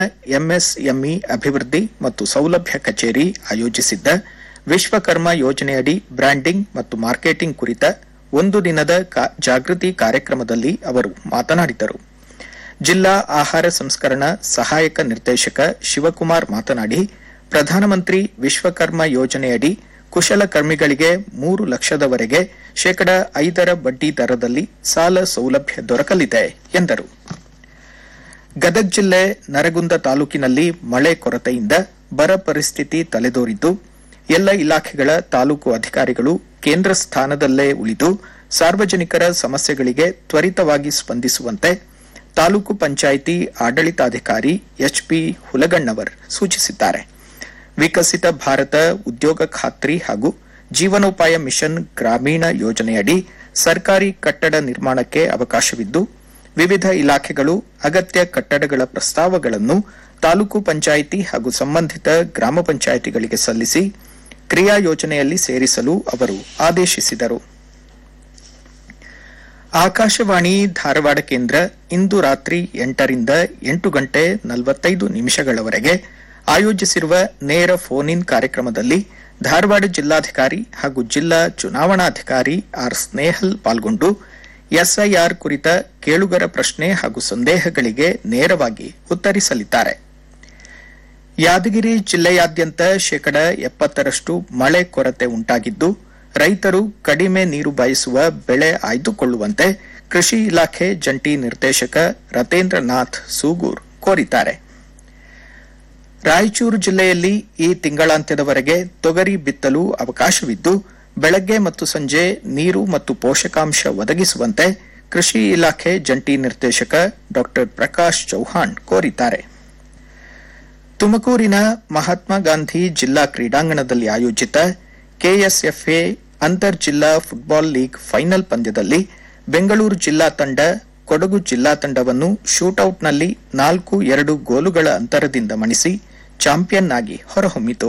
MSME ಅಭಿವೃದ್ಧಿ ಮತ್ತು ಸೌಲಭ್ಯ ಕಚೇರಿ ಆಯೋಜಿಸಿದ್ದ ವಿಶ್ವಕರ್ಮ ಯೋಜನೆಯಡಿ ಬ್ರ್ಯಾಂಡಿಂಗ್ ಮತ್ತು ಮಾರ್ಕೆಟಿಂಗ್ ಕುರಿತ ಒಂದು ದಿನದ ಕಾ- ಜಾಗೃತಿ ಕಾರ್ಯಕ್ರಮದಲ್ಲಿ ಅವರು ಮಾತನಾಡಿದರು ಜಿಲ್ಲಾ ಆಹಾರ ಸಂಸ್ಕರಣಾ ಸಹಾಯಕ ನಿರ್ದೇಶಕ ಶಿವಕುಮಾರ್ ಮಾತನಾಡಿ ಪ್ರಧಾನಮಂತ್ರಿ ವಿಶ್ವಕರ್ಮ ಯೋಜನೆಯಡಿ ಕುಶಲಕರ್ಮಿಗಳಿಗೆ ಮೂರು ಲಕ್ಷದವರೆಗೆ ಶೇಕಡ ಐದರ ಬಡ್ಡಿ ದರದಲ್ಲಿ ಸಾಲ ಸೌಲಭ್ಯ ದೊರಕಲಿದೆ ಎಂದರು ಗದಗ ಜಿಲ್ಲೆ ನರಗುಂದ ತಾಲೂಕಿನಲ್ಲಿ ಮಳೆ ಕೊರತೆಯಿಂದ ಬರ ಪರಿಸ್ಥಿತಿ ತಲೆದೋರಿದ್ದು ಎಲ್ಲ ಇಲಾಖೆಗಳ ತಾಲೂಕು ಅಧಿಕಾರಿಗಳು ಕೇಂದ್ರ ಸ್ಥಾನದಲ್ಲೇ ಉಳಿದು ಸಾರ್ವಜನಿಕರ ಸಮಸ್ಯೆಗಳಿಗೆ ತ್ವರಿತವಾಗಿ ಸ್ಪಂದಿಸುವಂತೆ ತಾಲೂಕು ಪಂಚಾಯಿತಿ ಆಡಳಿತಾಧಿಕಾರಿ ಎಚ್ಪಿ ಹುಲಗಣ್ಣವರ್ ಸೂಚಿಸಿದ್ದಾರೆ ವಿಕಸಿತ ಭಾರತ ಉದ್ಯೋಗ ಖಾತ್ರಿ ಹಾಗೂ ಜೀವನೋಪಾಯ ಮಿಷನ್ ಗ್ರಾಮೀಣ ಯೋಜನೆಯಡಿ ಸರ್ಕಾರಿ ಕಟ್ಟಡ ನಿರ್ಮಾಣಕ್ಕೆ ಅವಕಾಶವಿದ್ದು ವಿವಿಧ ಇಲಾಖೆಗಳು ಅಗತ್ಯ ಕಟ್ಟಡಗಳ ಪ್ರಸ್ತಾವಗಳನ್ನು ತಾಲೂಕು ಪಂಚಾಯಿತಿ ಹಾಗೂ ಸಂಬಂಧಿತ ಗ್ರಾಮ ಪಂಚಾಯಿತಿಗಳಿಗೆ ಸಲ್ಲಿಸಿ ಕ್ರಿಯಾ ಯೋಜನೆಯಲ್ಲಿ ಸೇರಿಸಲು ಅವರು ಆದೇಶಿಸಿದರು ಆಕಾಶವಾಣಿ ಧಾರವಾಡ ಕೇಂದ್ರ ಇಂದು ರಾತ್ರಿ ಎಂಟರಿಂದ ಎಂಟು ಗಂಟೆ ನಲವತ್ತೈದು ನಿಮಿಷಗಳವರೆಗೆ ಆಯೋಜಿಸಿರುವ ನೇರ ಫೋನ್ ಇನ್ ಕಾರ್ಯಕ್ರಮದಲ್ಲಿ ಧಾರವಾಡ ಜಿಲ್ಲಾಧಿಕಾರಿ ಹಾಗೂ ಜಿಲ್ಲಾ ಚುನಾವಣಾಧಿಕಾರಿ ಆರ್ ಸ್ನೇಹಲ್ ಪಾಲ್ಗೊಂಡು ಎಸ್ಐಆರ್ ಕುರಿತ ಕೇಳುಗರ ಪ್ರಶ್ನೆ ಹಾಗೂ ಸಂದೇಹಗಳಿಗೆ ನೇರವಾಗಿ ಉತ್ತರಿಸಲಿದ್ದಾರೆ ಯಾದಗಿರಿ ಜಿಲ್ಲೆಯಾದ್ಯಂತ ಶೇಕಡ ಎಪ್ಪತ್ತರಷ್ಟು ಮಳೆ ಕೊರತೆ ಉಂಟಾಗಿದ್ದು ರೈತರು ಕಡಿಮೆ ನೀರು ಬಯಸುವ ಬೆಳೆ ಆಯ್ದುಕೊಳ್ಳುವಂತೆ ಕೃಷಿ ಇಲಾಖೆ ಜಂಟಿ ನಿರ್ದೇಶಕ ರತೇಂದ್ರನಾಥ್ ಸೂಗೂರ್ ಕೋರಿದ್ದಾರೆ ರಾಯಚೂರು ಜಿಲ್ಲೆಯಲ್ಲಿ ಈ ತಿಂಗಳಾಂತ್ಯದವರೆಗೆ ತೊಗರಿ ಬಿತ್ತಲು ಅವಕಾಶವಿದ್ದು ಬೆಳಗ್ಗೆ ಮತ್ತು ಸಂಜೆ ನೀರು ಮತ್ತು ಪೋಷಕಾಂಶ ಒದಗಿಸುವಂತೆ ಕೃಷಿ ಇಲಾಖೆ ಜಂಟಿ ನಿರ್ದೇಶಕ ಡಾ ಪ್ರಕಾಶ್ ಚೌಹಾಣ್ ಕೋರಿದ್ದಾರೆ ತುಮಕೂರಿನ ಮಹಾತ್ಮ ಗಾಂಧಿ ಜಿಲ್ಲಾ ಕ್ರೀಡಾಂಗಣದಲ್ಲಿ ಆಯೋಜಿತ ಕೆಎಸ್ಎಫ್ಎ ಅಂತರ್ ಜಿಲ್ಲಾ ಫುಟ್ಬಾಲ್ ಲೀಗ್ ಫೈನಲ್ ಪಂದ್ಯದಲ್ಲಿ ಬೆಂಗಳೂರು ಜಿಲ್ಲಾ ತಂಡ ಕೊಡಗು ಜಿಲ್ಲಾ ತಂಡವನ್ನು ಶೂಟೌಟ್ನಲ್ಲಿ ನಾಲ್ಕು ಎರಡು ಗೋಲುಗಳ ಅಂತರದಿಂದ ಮಣಿಸಿ ಚಾಂಪಿಯನ್ ಆಗಿ ಹೊರಹೊಮ್ಮಿತು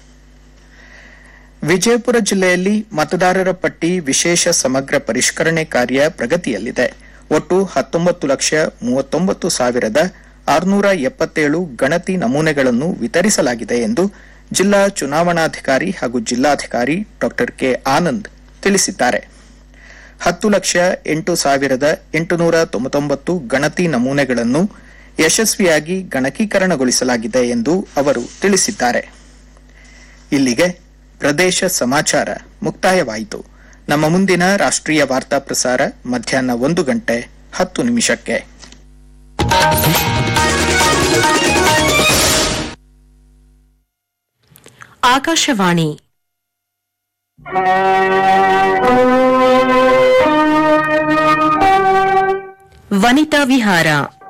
ವಿಜಯಪುರ ಜಿಲ್ಲೆಯಲ್ಲಿ ಮತದಾರರ ಪಟ್ಟಿ ವಿಶೇಷ ಸಮಗ್ರ ಪರಿಷ್ಕರಣೆ ಕಾರ್ಯ ಪ್ರಗತಿಯಲ್ಲಿದೆ ಒಟ್ಟು ಹತ್ತೊಂಬತ್ತು ಲಕ್ಷ ಮೂವತ್ತೊಂಬತ್ತು ಸಾವಿರದ ಆರುನೂರ ಎಪ್ಪತ್ತೇಳು ಗಣತಿ ನಮೂನೆಗಳನ್ನು ವಿತರಿಸಲಾಗಿದೆ ಎಂದು ಜಿಲ್ಲಾ ಚುನಾವಣಾಧಿಕಾರಿ ಹಾಗೂ ಜಿಲ್ಲಾಧಿಕಾರಿ ಡಾ ಕೆ ಆನಂದ್ ತಿಳಿಸಿದ್ದಾರೆ ಹತ್ತು ಲಕ್ಷ ಎಂಟು ಸಾವಿರದ ಎಂಟುನೂರ ತೊಂಬತ್ತೊಂಬತ್ತು ಗಣತಿ ನಮೂನೆಗಳನ್ನು ಯಶಸ್ವಿಯಾಗಿ ಗಣಕೀಕರಣಗೊಳಿಸಲಾಗಿದೆ ಎಂದು ಅವರು ತಿಳಿಸಿದ್ದಾರೆ ಇಲ್ಲಿಗೆ ಪ್ರದೇಶ ಸಮಾಚಾರ ಮುಕ್ತಾಯವಾಯಿತು ನಮ್ಮ ಮುಂದಿನ ರಾಷ್ಟ್ರೀಯ ವಾರ್ತಾ ಪ್ರಸಾರ ಮಧ್ಯಾಹ್ನ ಒಂದು ಗಂಟೆ ಹತ್ತು ನಿಮಿಷಕ್ಕೆ ಆಕಾಶವಾಣಿ ವನಿತಾ ವಿಹಾರ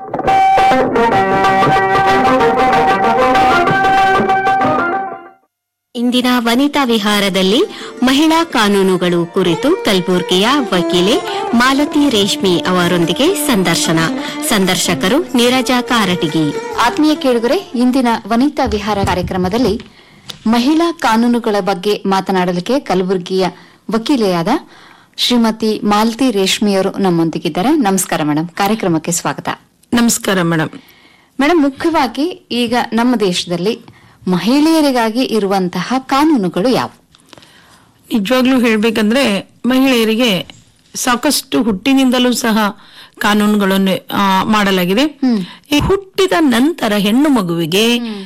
ಇಂದಿನ ವನಿತಾ ವಿಹಾರದಲ್ಲಿ ಮಹಿಳಾ ಕಾನೂನುಗಳು ಕುರಿತು ಕಲಬುರ್ಗಿಯ ವಕೀಲೆ ಮಾಲತಿ ರೇಷ್ಮಿ ಅವರೊಂದಿಗೆ ಸಂದರ್ಶನ ಸಂದರ್ಶಕರು ನೀರಜಾ ಕಾರಟಗಿ ಆತ್ಮೀಯ ಕೇಳುಗರೆ ಇಂದಿನ ವನಿತಾ ವಿಹಾರ ಕಾರ್ಯಕ್ರಮದಲ್ಲಿ ಮಹಿಳಾ ಕಾನೂನುಗಳ ಬಗ್ಗೆ ಮಾತನಾಡಲಿಕ್ಕೆ ಕಲಬುರಗಿಯ ವಕೀಲೆಯಾದ ಶ್ರೀಮತಿ ಮಾಲತಿ ರೇಷ್ಮಿಯವರು ನಮ್ಮೊಂದಿಗಿದ್ದಾರೆ ನಮಸ್ಕಾರ ಮೇಡಮ್ ಕಾರ್ಯಕ್ರಮಕ್ಕೆ ಸ್ವಾಗತ ನಮಸ್ಕಾರ ಮೇಡಮ್ ಮೇಡಮ್ ಮುಖ್ಯವಾಗಿ ಈಗ ನಮ್ಮ ದೇಶದಲ್ಲಿ ಮಹಿಳೆಯರಿಗಾಗಿ ಇರುವಂತಹ ಕಾನೂನುಗಳು ಯಾವುವು ನಿಜವಾಗ್ಲೂ ಹೇಳ್ಬೇಕಂದ್ರೆ ಮಹಿಳೆಯರಿಗೆ ಸಾಕಷ್ಟು ಹುಟ್ಟಿನಿಂದಲೂ ಸಹ ಕಾನೂನುಗಳನ್ನು ಆ, ಮಾಡಲಾಗಿದೆ ಈ ಹುಟ್ಟಿದ ನಂತರ ಹೆಣ್ಣು ಮಗುವಿಗೆ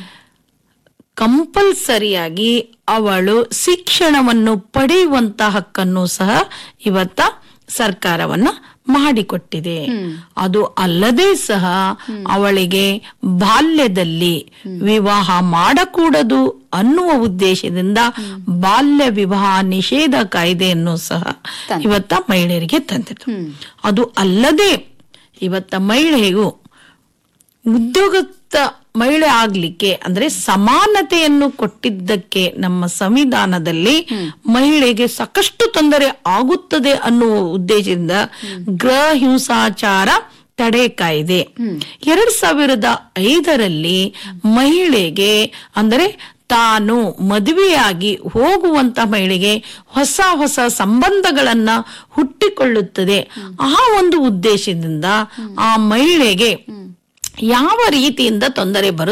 ಕಂಪಲ್ಸರಿಯಾಗಿ ಅವಳು ಶಿಕ್ಷಣವನ್ನು ಪಡೆಯುವಂತ ಹಕ್ಕನ್ನು ಸಹ ಇವತ್ತ ಸರ್ಕಾರವನ್ನ ಮಾಡಿಕೊಟ್ಟಿದೆ ಅದು ಅಲ್ಲದೆ ಸಹ ಅವಳಿಗೆ ಬಾಲ್ಯದಲ್ಲಿ ವಿವಾಹ ಮಾಡಕೂಡದು ಅನ್ನುವ ಉದ್ದೇಶದಿಂದ ಬಾಲ್ಯ ವಿವಾಹ ನಿಷೇಧ ಕಾಯ್ದೆಯನ್ನು ಸಹ ಇವತ್ತ ಮಹಿಳೆಯರಿಗೆ ತಂದಿತು ಅದು ಅಲ್ಲದೆ ಇವತ್ತ ಮಹಿಳೆಗೂ ಉದ್ಯೋಗಸ್ಥ ಮಹಿಳೆ ಆಗ್ಲಿಕ್ಕೆ ಅಂದ್ರೆ ಸಮಾನತೆಯನ್ನು ಕೊಟ್ಟಿದ್ದಕ್ಕೆ ನಮ್ಮ ಸಂವಿಧಾನದಲ್ಲಿ ಮಹಿಳೆಗೆ ಸಾಕಷ್ಟು ತೊಂದರೆ ಆಗುತ್ತದೆ ಅನ್ನುವ ಉದ್ದೇಶದಿಂದ ಗೃಹ ಹಿಂಸಾಚಾರ ತಡೆ ಕಾಯ್ದೆ ಎರಡ್ ಸಾವಿರದ ಐದರಲ್ಲಿ ಮಹಿಳೆಗೆ ಅಂದರೆ ತಾನು ಮದುವೆಯಾಗಿ ಹೋಗುವಂತ ಮಹಿಳೆಗೆ ಹೊಸ ಹೊಸ ಸಂಬಂಧಗಳನ್ನ ಹುಟ್ಟಿಕೊಳ್ಳುತ್ತದೆ ಆ ಒಂದು ಉದ್ದೇಶದಿಂದ ಆ ಮಹಿಳೆಗೆ ಯಾವ ರೀತಿಯಿಂದ ತೊಂದರೆ ಬರುತ್ತೆ